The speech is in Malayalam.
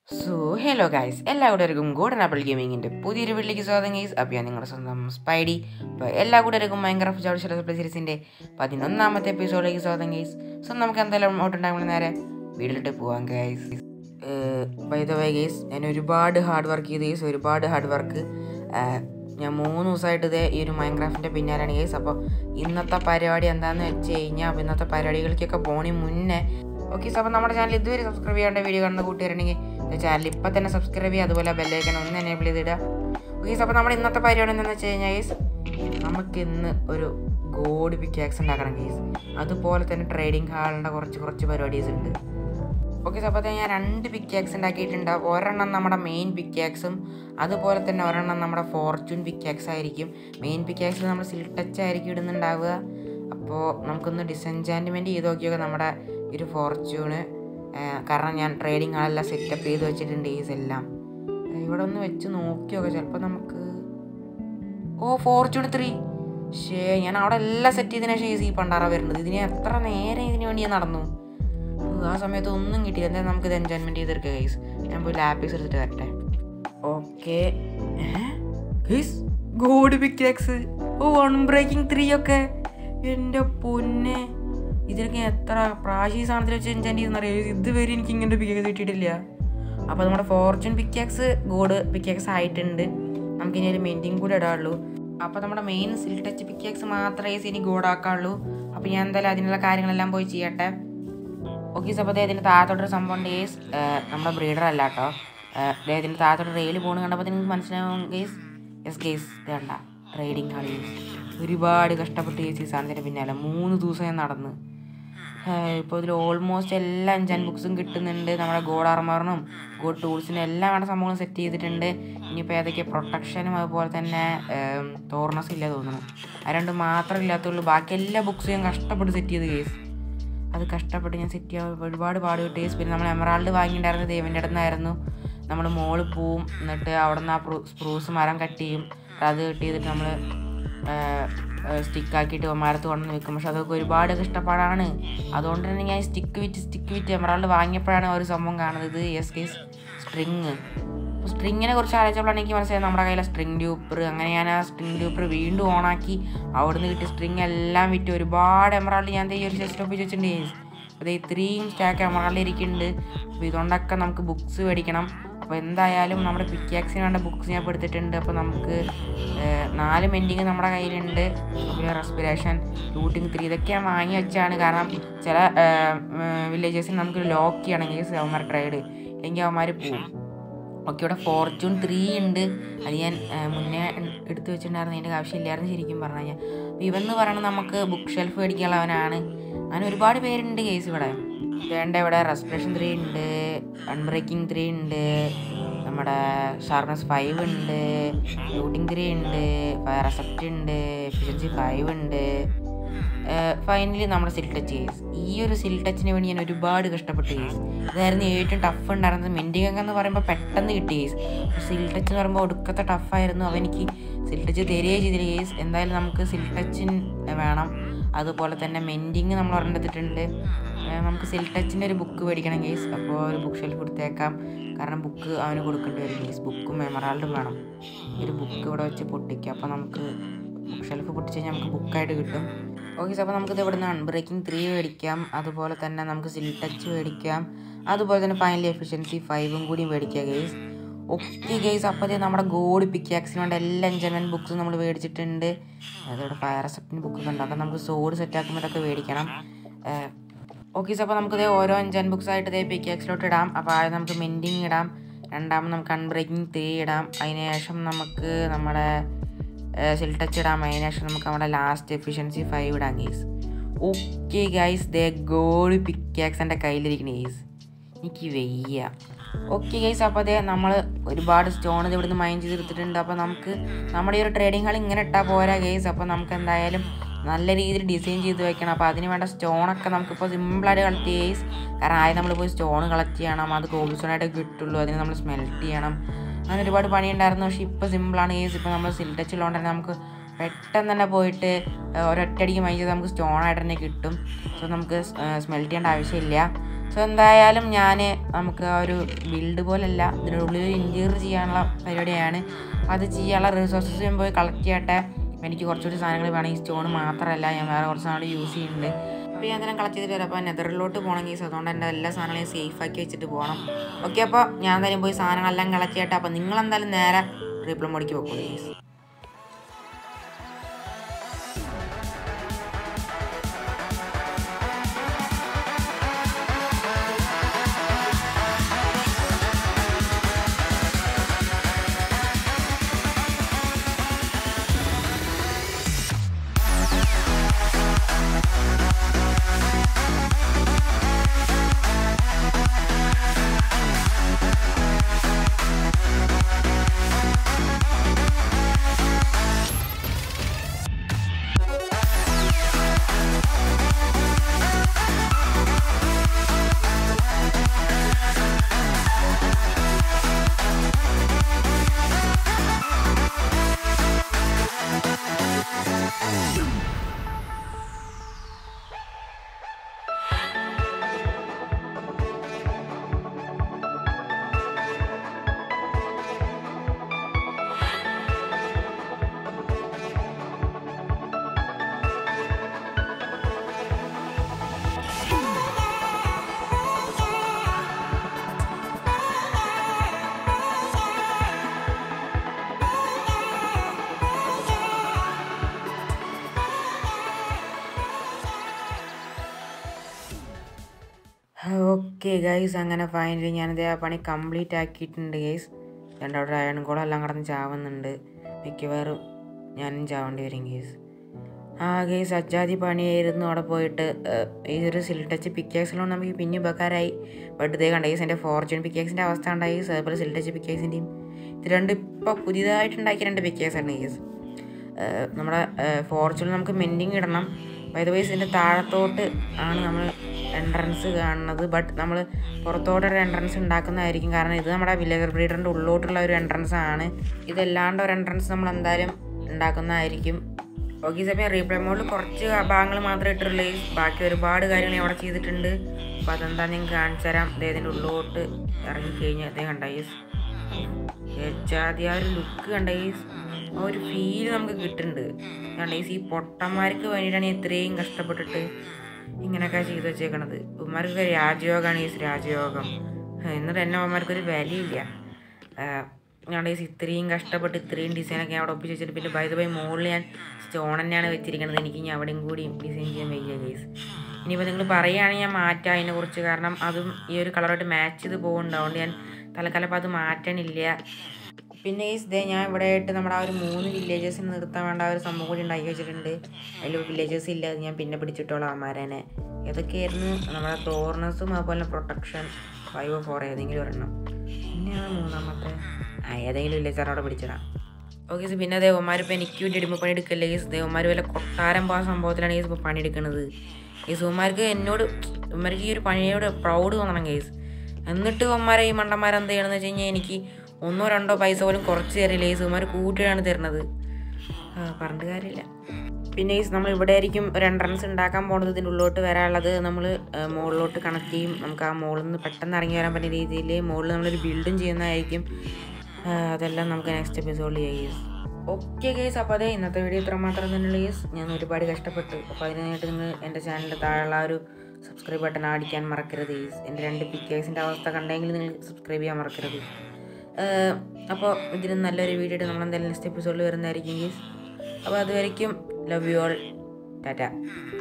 സോ ഹലോ ഗൈസ് എല്ലാ കൂട്ടർക്കും ഗോഡൻ ആപ്പിൾ ഗെയിമിങ്ങിൻ്റെ പുതിയൊരു വീട്ടിലേക്ക് സ്വാഗതം ഗൈസ് അപ്പോൾ ഞാൻ നിങ്ങളുടെ സ്വന്തം സ്പൈഡി അപ്പോൾ എല്ലാ കൂട്ടർക്കും ഭയങ്കര സീരീസിൻ്റെ പതിനൊന്നാമത്തെ എപ്പിസോഡിലേക്ക് സ്വാഗതം ഗൈസ് സോ നമുക്ക് എന്തായാലും ഓട്ടുണ്ടാകുമ്പോൾ നേരെ വീട്ടിലിട്ട് പോവാം guys by the way guys ഞാൻ ഒരുപാട് ഹാർഡ് വർക്ക് ചെയ്ത് ഗൈസ് ഒരുപാട് ഹാർഡ് വർക്ക് ഞാൻ മൂന്ന് ദിവസമായിട്ട് ഇതേ ഈ ഒരു മൈൻക്രാഫ്റ്റിൻ്റെ പിന്നാലെയാണ് ഗൈസ് അപ്പോൾ ഇന്നത്തെ പരിപാടി എന്താണെന്ന് വെച്ച് കഴിഞ്ഞാൽ അപ്പോൾ ഇന്നത്തെ പരിപാടികൾക്കൊക്കെ പോണി മുന്നേ ഓക്കെ സോ അപ്പോൾ നമ്മുടെ ചാനൽ ഇതുവരെ സബ്സ്ക്രൈബ് ചെയ്യാണ്ട് വീഡിയോ കാണുന്ന കൂട്ടുകാരുണ്ടെങ്കിൽ ചാനൽ ഇപ്പം തന്നെ സബ്സ്ക്രൈബ് ചെയ്യുക അതുപോലെ ബെല്ലൈക്കൻ ഒന്ന് എനേബിൾ ചെയ്തിടുക ഓക്കെ സോ അപ്പോൾ നമ്മുടെ ഇന്നത്തെ പരിപാടി എന്താണെന്ന് വെച്ച് കഴിഞ്ഞാൽ ഗൈസ് നമുക്ക് ഇന്ന് ഒരു ഗോഡ് പിക്കാക്സ് ഉണ്ടാക്കണം ഗൈസ് അതുപോലെ തന്നെ ട്രേഡിംഗ് ഹാളിൻ്റെ കുറച്ച് കുറച്ച് പരിപാടീസ് ഉണ്ട് ഓക്കെ സോ അപ്പോൾ ഞാൻ രണ്ട് പിക്കാക്സ് ഉണ്ടാക്കിയിട്ടുണ്ട് ഒരെണ്ണം നമ്മുടെ മെയിൻ പിക്കാക്സും അതുപോലെ തന്നെ ഒരെണ്ണം നമ്മുടെ ഫോർച്യൂൺ പിക്കാക്സ് ആയിരിക്കും മെയിൻ പിക്കാക്സിൽ നമ്മൾ സിൽ ടച്ച് ആയിരിക്കും ഇടുന്നുണ്ടാവുക അപ്പോൾ നമുക്കൊന്ന് ഡിസെൻചാൻമെൻറ്റ് ചെയ്ത് നോക്കിയൊക്കെ നമ്മുടെ ഈ ഒരു ഫോർച്യൂണ് കാരണം ഞാൻ ട്രേഡിംഗ് ആളെല്ലാം സെറ്റപ്പ് ചെയ്ത് വെച്ചിട്ടുണ്ട് ഈസ് എല്ലാം ഇവിടെ ഒന്ന് വെച്ച് നോക്കിയൊക്കെ ചിലപ്പോൾ നമുക്ക് ഓ ഫോർച്യൂൺ ത്രീ ഷേ ഞാൻ അവിടെ എല്ലാം സെറ്റ് ചെയ്തതിനു ശേഷം ഈ പണ്ടാറ വരുന്നത് ഇതിന് എത്ര നേരം ഇതിന് വേണ്ടി ഞാൻ നടന്നു ആ സമയത്ത് ഒന്നും കിട്ടിയില്ല എന്തായാലും നമുക്ക് ഇത് എൻജോയ്മെൻറ്റ് ചെയ്തെടുക്കുക ഗൈസ് ഞാൻ പോയി ലാപ്പീസ് എടുത്തിട്ട് വരട്ടെ okay god pickaxe oh unbreaking three ഒക്കെ എൻ്റെ പൊന്നെ ഇതിനൊക്കെ എത്ര പ്രാചീന സാധനത്തിൽ വെച്ച് എൻജോയ് ചെയ്യുന്നറിയാം ഇതുവരെ എനിക്ക് ഇങ്ങനത്തെ പിക്കാക്സ് കിട്ടിയിട്ടില്ല അപ്പോൾ നമ്മുടെ ഫോർച്യൂൺ പിക്കാക്സ് ഗോഡ് പിക്കാക്സ് ആയിട്ടുണ്ട് നമുക്കിനി ഒരു മെയിൻറ്റിങ് കൂടെ ഇടാനുള്ളൂ അപ്പോൾ നമ്മുടെ മെയിൻ സിൽ ടച്ച് പിക്കാക്സ് മാത്രമേ ഇനി ഗോഡാക്കാനുള്ളൂ അപ്പോൾ ഞാൻ എന്തായാലും അതിനുള്ള കാര്യങ്ങളെല്ലാം പോയി ചെയ്യട്ടെ ഓക്കെ സോ അപ്പോൾ അദ്ദേഹത്തിൻ്റെ താഴത്തോട്ടൊരു സംഭവം ഉണ്ട് ഗേസ് നമ്മുടെ ബ്രീഡർ അല്ല കേട്ടോ അദ്ദേഹത്തിൻ്റെ താഴത്തോട്ട് റെയിൽ പോകുന്നത് കണ്ടപ്പോൾ നിങ്ങൾക്ക് മനസ്സിലാവും ഗേസ് യെസ് ഗേസ് വേണ്ട ട്രേഡിങ് കളി ഒരുപാട് കഷ്ടപ്പെട്ട് ഗേസ് ഈ സാധനത്തിൻ്റെ പിന്നാലെ മൂന്ന് ദിവസം ഞാൻ നടന്ന് ഇപ്പോൾ ഇതിൽ ഓൾമോസ്റ്റ് എല്ലാ അഞ്ചാൻ ബുക്സും കിട്ടുന്നുണ്ട് നമ്മുടെ ഗോഡ് ആർമറിനും ഗോഡ് ടൂൾസിനും എല്ലാം വേണ്ട സംഭവങ്ങളും സെറ്റ് ചെയ്തിട്ടുണ്ട് ഇനിയിപ്പോൾ ഏതൊക്കെ പ്രൊട്ടക്ഷനും അതുപോലെ തന്നെ തോർണസും ഇല്ല തോന്നുന്നു ആ രണ്ട് മാത്രമേ ഇല്ലാത്തുള്ളൂ ബാക്കി എല്ലാ ബുക്സും ഞാൻ കഷ്ടപ്പെട്ട് സെറ്റ് ചെയ്ത് കേസ് അത് കഷ്ടപ്പെട്ട് ഞാൻ സെറ്റ് ചെയ്യാൻ ഒരുപാട് പാട് കിട്ടി പിന്നെ നമ്മൾ എമറാൾഡ് വാങ്ങിയിട്ടുണ്ടായിരുന്നത് ദേവൻ്റെ അടുത്ത് നിന്നായിരുന്നു നമ്മൾ മോള് പോവും എന്നിട്ട് അവിടെ നിന്ന് ആ സ്പ്രൂസ് മരം കട്ട് ചെയ്യും അത് കട്ട് ചെയ്തിട്ട് നമ്മൾ സ്റ്റിക്കാക്കിയിട്ട് മരത്ത് കൊണ്ടുവന്ന് വെക്കും പക്ഷെ അതൊക്കെ ഒരുപാട് കഷ്ടപ്പാടാണ് അതുകൊണ്ട് തന്നെ ഞാൻ സ്റ്റിക്ക് വിറ്റ് സ്റ്റിക്ക് വിറ്റ് എമറാൾഡ് വാങ്ങിയപ്പോഴാണ് ഒരു സംഭവം കാണുന്നത് ഇത് എസ് കേസ് സ്ട്രിങ് സ്ട്രിങ്ങിനെ കുറിച്ച് ആലോചിച്ചപ്പോഴാണ് എനിക്ക് മനസ്സിലായത് നമ്മുടെ കയ്യിലെ സ്ട്രിങ് ട്യൂപ്പർ അങ്ങനെ ഞാൻ ആ സ്ട്രിങ് ട്യൂപ്പർ വീണ്ടും ഓണാക്കി അവിടുന്ന് കിട്ടിയ സ്ട്രിങ് എല്ലാം വിറ്റ് ഒരുപാട് എമറാൾഡ് ഞാൻ ഈ ഒരു ചെസ്റ്റ് ഓഫ് വെച്ചിട്ടുണ്ട് അത് ഇത്രയും സ്റ്റാക്ക് എമറാൾഡ് ഇരിക്കുന്നുണ്ട് അപ്പോൾ ഇതുകൊണ്ടൊക്കെ നമുക്ക് ബുക്സ് മേടിക്കണം അപ്പോൾ എന്തായാലും നമ്മുടെ പിക്കാക്സിന് വേണ്ട ബുക്സ് ഞാൻ ഇപ്പോൾ എടുത്തിട്ടുണ്ട് അപ്പോൾ നമുക്ക് നാല് മെൻഡിങ് നമ്മുടെ കയ്യിലുണ്ട് പിന്നെ റെസ്പിറേഷൻ ലൂട്ടിങ് ത്രീ ഇതൊക്കെ ഞാൻ വാങ്ങി വെച്ചാണ് കാരണം ചില വില്ലേജസിന് നമുക്ക് ലോക്ക് ചെയ്യണമെങ്കിൽ അവന്മാർ ട്രേഡ് അല്ലെങ്കിൽ അവന്മാർ പോവും ഓക്കെ ഇവിടെ ഫോർച്യൂൺ ത്രീ ഉണ്ട് അത് ഞാൻ മുന്നേ എടുത്തു വെച്ചിട്ടുണ്ടായിരുന്നു അതിൻ്റെ ആവശ്യമില്ലായിരുന്നു ശരിക്കും പറഞ്ഞു കഴിഞ്ഞാൽ ഇവൻ എന്ന് പറയുന്നത് നമുക്ക് ബുക്ക് ഷെൽഫ് മേടിക്കാനുള്ളവനാണ് അങ്ങനെ ഒരുപാട് പേരുണ്ട് കേസ് ഇവിടെ വേണ്ട ഇവിടെ റെസ്പിറേഷൻ ത്രീ ഉണ്ട് അൺബ്രേക്കിംഗ് ത്രീ ഉണ്ട് നമ്മുടെ ഷാർപ്നസ് ഫൈവ് ഉണ്ട് ലൂട്ടിംഗ് ത്രീ ഉണ്ട് ഫയർ അസെപ്റ്റ് ഉണ്ട് എഫിഷ്യൻസി ഫൈവ് ഉണ്ട് ഫൈനലി നമ്മുടെ സിൽ ടച്ച് കേസ് ഈ ഒരു സിൽ ടച്ചിന് വേണ്ടി ഞാൻ ഒരുപാട് കഷ്ടപ്പെട്ടു കേസ് ഇതായിരുന്നു ഏറ്റവും ടഫ് ഉണ്ടായിരുന്നത് മെൻഡിങ് എന്ന് പറയുമ്പോൾ പെട്ടെന്ന് കിട്ടി കേസ് സിൽ ടച്ച് എന്ന് പറയുമ്പോൾ ഒടുക്കത്തെ ടഫായിരുന്നു അവ എനിക്ക് സിൽ ടച്ച് തരികയും ചെയ്തില്ല കേസ് എന്തായാലും നമുക്ക് സിൽ ടച്ചിന് വേണം അതുപോലെ തന്നെ മെൻഡിങ് നമ്മൾ ഒരെണ്ണെടുത്തിട്ടുണ്ട് നമുക്ക് സിൽ ടച്ചിൻ്റെ ഒരു ബുക്ക് മേടിക്കണം കേസ് അപ്പോൾ ഒരു ബുക്ക് ഷെൽഫ് കൊടുത്തേക്കാം കാരണം ബുക്ക് അവന് കൊടുക്കേണ്ടി വരും കേസ് ബുക്കും മെമറാൾഡും വേണം ഒരു ബുക്ക് ഇവിടെ വെച്ച് പൊട്ടിക്കുക അപ്പോൾ നമുക്ക് ബുക്ക് ഷെൽഫ് പൊട്ടിച്ച് കഴിഞ്ഞാൽ നമുക്ക് ബുക്കായിട്ട് കിട്ടും ഓക്കെ അപ്പോൾ നമുക്കിത് ഇവിടുന്ന് അൺബ്രേക്കിംഗ് ത്രീ മേടിക്കാം അതുപോലെ തന്നെ നമുക്ക് സിൽ ടച്ച് മേടിക്കാം അതുപോലെ തന്നെ ഫൈനലി എഫിഷ്യൻസി ഫൈവും കൂടി മേടിക്കുക ഗെയ്സ് ഓക്കെ ഗെയ്സ് അപ്പോൾ നമ്മുടെ ഗോഡ് പിക്കാക്സിന് വേണ്ട എല്ലാ എൻജോയ്മെൻറ്റ് ബുക്സും നമ്മൾ മേടിച്ചിട്ടുണ്ട് അതോടെ ഫയർ അസപ്റ്റിന് ബുക്ക് ഉണ്ട് അതൊക്കെ നമുക്ക് സോഡ് സെറ്റ് ആക്കുമ്പോൾ ഇതൊക്കെ മേടിക്കണം ഓക്കെ അപ്പോൾ നമുക്കിത് ഓരോ അഞ്ചാൻ ബുക്സ് ആയിട്ട് ഇതേ പിക്കാക്സിലോട്ട് ഇടാം അപ്പോൾ ആദ്യം നമുക്ക് മെൻഡിങ് ഇടാം രണ്ടാമത് നമുക്ക് അൺബ്രേക്കിംഗ് ത്രീ ഇടാം അതിന് ശേഷം നമുക്ക് നമ്മുടെ സിൽ ടച്ച് ഇടാം അതിന് ശേഷം നമുക്ക് നമ്മുടെ ലാസ്റ്റ് എഫിഷ്യൻസി ഫൈവ് ഇടാം ഗെയ്സ് ഓക്കെ ഗൈസ് ദേ ഗോഡ് പിക്കാക്സ് എൻ്റെ കയ്യിലിരിക്കണ ഗെയ്സ് എനിക്ക് വയ്യ ഓക്കെ ഗൈസ് അപ്പോൾ അതേ നമ്മൾ ഒരുപാട് സ്റ്റോൺ ഇത് ഇവിടുന്ന് മൈൻഡ് ചെയ്തെടുത്തിട്ടുണ്ട് അപ്പോൾ നമുക്ക് നമ്മുടെ ഈ ഒരു ട്രേഡിംഗ് ഹാൾ ഇങ്ങനെ ഇട്ടാൽ പോരാ ഗൈസ് അപ്പോൾ നമുക്ക് എന്തായാലും നല്ല രീതിയിൽ ഡിസൈൻ ചെയ്ത് വെക്കണം അപ്പോൾ അതിന് വേണ്ട സ്റ്റോണൊക്കെ നമുക്കിപ്പോൾ സിമ്പിളായിട്ട് കളക്ട് ചെയ്യും കാരണം ആദ്യം നമ്മൾ പോയി സ്റ്റോൺ കളക്ട് ചെയ്യണം അത് കോബിൾസ്റ്റോണായിട്ട് കിട്ടുള്ളൂ അതിന് നമ്മൾ സ്മെൽറ്റ് ചെയ്യണം അങ്ങനെ ഒരുപാട് പണിയുണ്ടായിരുന്നു പക്ഷേ ഇപ്പോൾ സിമ്പിളാണ് കേസ് ഇപ്പോൾ നമ്മൾ സിൽ ടച്ച് ഉള്ളതുകൊണ്ട് തന്നെ നമുക്ക് പെട്ടെന്ന് തന്നെ പോയിട്ട് ഒരൊറ്റടിക്ക് മൈൻഡ് ചെയ്ത് നമുക്ക് സ്റ്റോൺ ആയിട്ട് തന്നെ കിട്ടും സോ നമുക്ക് സ്മെൽറ്റ് ചെയ്യേണ്ട ആവശ്യമില്ല സോ സോ എന്തായാലും ഞാൻ നമുക്ക് ആ ഒരു ബിൽഡ് പോലല്ല ഇതിനുള്ളിൽ ഇൻറ്റീരിയർ ചെയ്യാനുള്ള പരിപാടിയാണ് അത് ചെയ്യാനുള്ള റിസോഴ്സസ് ഞാൻ പോയി കളക്ട് ചെയ്യട്ടെ എനിക്ക് കുറച്ചുകൂടി സാധനങ്ങൾ വേണം ഈ സ്റ്റോൺ മാത്രമല്ല ഞാൻ വേറെ കുറച്ച് സാധനങ്ങൾ യൂസ് ചെയ്യുന്നുണ്ട് അപ്പോൾ ഞാൻ തന്നെ കളക്ട് ചെയ്തിട്ട് വരാം അപ്പോൾ നെതറിലോട്ട് പോകണമെങ്കിൽ അതുകൊണ്ട് എൻ്റെ എല്ലാ സാധനങ്ങളും സേഫ് ആക്കി വെച്ചിട്ട് പോകണം ഓക്കെ അപ്പോൾ ഞാൻ എന്തായാലും പോയി സാധനങ്ങളെല്ലാം കളക്ട് ചെയ്യട്ടെ അപ്പോൾ നിങ്ങളെന്തായാലും നേരെ റീപ്ലം മോഡിക്ക് പോകും പ്ലീസ് ഓക്കെ ഗൈസ് അങ്ങനെ ഫൈനലി ഞാനിത് ആ പണി കംപ്ലീറ്റ് ആക്കിയിട്ടുണ്ട് ഗൈസ് രണ്ടവിടെ അയൺ കോളം എല്ലാം കിടന്ന് ചാവുന്നുണ്ട് മിക്കവാറും ഞാനും ചാവേണ്ടി വരും ഗൈസ് ആ ഗൈസ് അജാതി പണിയായിരുന്നു അവിടെ പോയിട്ട് ഏഹ്, ഈ ഒരു സിൽ ടച്ച് പിക്കാക്സിലോണ്ട് നമുക്ക് പിന്നെ ഉപകാരമായി ബട്ട് ഇതേ കണ്ട ഗൈസ് എൻ്റെ ഫോർച്യൂൺ പിക്കാക്സിൻ്റെ അവസ്ഥ ഉണ്ടായി അതേപോലെ സിൽ ടച്ച് പിക്കാക്സിൻ്റെയും ഇത് രണ്ട് ഇപ്പോൾ പുതിയതായിട്ട് ഉണ്ടാക്കിയ രണ്ട് പിക്കാക്സ് ആണ് ഗൈസ് നമ്മുടെ ഫോർച്യൂൺ നമുക്ക് മെൻഡിങ് ഇടണം ബൈ വൈസ് ഇതിൻ്റെ താഴത്തോട്ട് ആണ് നമ്മൾ എൻട്രൻസ് കാണുന്നത് ബട്ട് നമ്മൾ പുറത്തോട്ട് ഒരു എൻട്രൻസ് ഉണ്ടാക്കുന്നതായിരിക്കും കാരണം ഇത് നമ്മുടെ വില്ലേജർ ബ്രീഡറിൻ്റെ ഉള്ളോട്ടുള്ള ഒരു എൻട്രൻസ് ആണ് ഇതല്ലാണ്ട് ഒരു എൻട്രൻസ് നമ്മൾ എന്തായാലും ഉണ്ടാക്കുന്നതായിരിക്കും ഓക്കെ സമയം റീപ്ലേ മോഡിൽ കുറച്ച് ഭാഗങ്ങൾ മാത്രമേ ഇട്ടിട്ടുള്ളൂ ബാക്കി ഒരുപാട് കാര്യങ്ങൾ ഞാൻ അവിടെ ചെയ്തിട്ടുണ്ട് അപ്പോൾ അതെന്താ ഞാൻ കാണിച്ചു തരാം അദ്ദേഹത്തിൻ്റെ ഉള്ളോട്ട് ഇറങ്ങിക്കഴിഞ്ഞാൽ അദ്ദേഹം കണ്ടായിസ് ഏച്ചാതി ആ ഒരു ലുക്ക് കണ്ടേസ് ആ ഒരു ഫീല് നമുക്ക് കിട്ടുന്നുണ്ട് കണ്ടേസ് ഈ പൊട്ടന്മാർക്ക് വേണ്ടിയിട്ടാണ് ഞാൻ ഇത്രയും കഷ്ടപ്പെട്ടിട്ട് ഇങ്ങനെയൊക്കെ ചെയ്തു വെച്ചേക്കണത് ഉമ്മാർക്ക് രാജയോഗമാണ് ഈ രാജയോഗം എന്നിട്ട് എന്നെ ഉമ്മമാർക്ക് ഒരു വിലയില്ല ഞാൻ ഇത്രയും കഷ്ടപ്പെട്ട് ഇത്രയും ഡിസൈനൊക്കെ ഞാൻ അവിടെ ഒപ്പിച്ച് വെച്ചിട്ട് പിന്നെ ബൈ ദ ബൈ മുകളിൽ ഞാൻ സ്റ്റോൺ തന്നെയാണ് വെച്ചിരിക്കുന്നത് എനിക്ക് ഇനി അവിടെയും കൂടിയും ഡിസൈൻ ചെയ്യാൻ വയ്യ കേസ് ഇനിയിപ്പോൾ നിങ്ങൾ പറയുകയാണെങ്കിൽ ഞാൻ മാറ്റാം അതിനെക്കുറിച്ച് കാരണം അതും ഈ ഒരു കളറായിട്ട് മാച്ച് ചെയ്ത് പോകുന്നുണ്ട് അതുകൊണ്ട് ഞാൻ തൽക്കാലം ഇപ്പോൾ അത് മാറ്റണില്ല പിന്നെ ഈ ഇതേ ഞാൻ ഇവിടെ ആയിട്ട് നമ്മുടെ ആ ഒരു മൂന്ന് വില്ലേജസിന് നിർത്താൻ വേണ്ട ആ ഒരു സംഭവം കൂടി ഉണ്ടാക്കി വെച്ചിട്ടുണ്ട് അതിൽ വില്ലേജസ് ഇല്ല അത് ഞാൻ പിന്നെ പിടിച്ചിട്ടോളാം അമാരനെ ഏതൊക്കെയായിരുന്നു നമ്മുടെ തോർണസും അതുപോലെ പ്രൊട്ടക്ഷൻ ഫൈവ് ഓ ഫോർ ഏതെങ്കിലും ഒരെണ്ണം പിന്നെയാണ് മൂന്നാമത്തെ ആ ഏതെങ്കിലും വില്ലേജർ അവിടെ പിടിച്ചിടാം ഓക്കെ സർ പിന്നെ ദേവന്മാർ ഇപ്പോൾ എനിക്ക് വേണ്ടി ഇടുമ്പോൾ പണി എടുക്കല്ലേ ഈ ദേവന്മാർ വല്ല കൊട്ടാരം പോകാൻ സംഭവത്തിലാണ് ഈ ഇപ്പോൾ പണിയെടുക്കുന്നത് ഈ സുമാർക്ക് എന്നോട് ഇവന്മാർക്ക് ഈ ഒരു പണിയോട് പ്രൗഡ് തോന്നണം കേസ് എന്നിട്ട് ഇവന്മാരെ ഈ മണ്ടന്മാർ എന്ത് ചെയ്യണമെന്ന് വെച്ച് കഴിഞ്ഞാൽ എനിക്ക് ഒന്നോ രണ്ടോ പൈസ പോലും കുറച്ച് തരില്ല ഈ സുമാർ കൂട്ടിയാണ് തരുന്നത് ആ, പറഞ്ഞിട്ട് കാര്യമില്ല പിന്നെ ഈ നമ്മൾ ഇവിടെ ആയിരിക്കും ഒരു എൻട്രൻസ് ഉണ്ടാക്കാൻ പോകുന്നത് ഇതിൻ്റെ ഉള്ളിലോട്ട് വരാനുള്ളത് നമ്മൾ മുകളിലോട്ട് കണക്ട് ചെയ്യും നമുക്ക് ആ മുകളിൽ നിന്ന് പെട്ടെന്ന് ഇറങ്ങി വരാൻ പറ്റുന്ന രീതിയിൽ മുകളിൽ നമ്മളൊരു ബിൽഡും ചെയ്യുന്നതായിരിക്കും ആ, അതെല്ലാം നമുക്ക് നെക്സ്റ്റ് എപ്പിസോഡിൽ ചെയ്യാം ഓക്കെ കേസ് അപ്പോൾ അതെ ഇന്നത്തെ വീഡിയോ ഇത്ര മാത്രം തന്നെയുള്ള കേസ് ഞാൻ ഒരുപാട് കഷ്ടപ്പെട്ടു അപ്പോൾ അതിനായിട്ട് നിങ്ങൾ എൻ്റെ ചാനലിൻ്റെ താഴെയുള്ള ആ ഒരു സബ്സ്ക്രൈബ് ബട്ടൺ അടിക്കാൻ മറക്കരുത് കേസ് എൻ്റെ രണ്ട് പിക്കേഴ്സിൻ്റെ അവസ്ഥ കണ്ടെങ്കിൽ നിങ്ങൾ സബ്സ്ക്രൈബ് ചെയ്യാൻ മറക്കരുത് അപ്പോൾ ഇതിന് നല്ലൊരു വീഡിയോ ആയിട്ട് നമ്മൾ എന്തായാലും നെക്സ്റ്റ് എപ്പിസോഡിൽ വരുന്നതായിരിക്കും കേസ് അപ്പോൾ അതുവരെയ്ക്കും ലവ് യു ഓൾ ടാറ്റ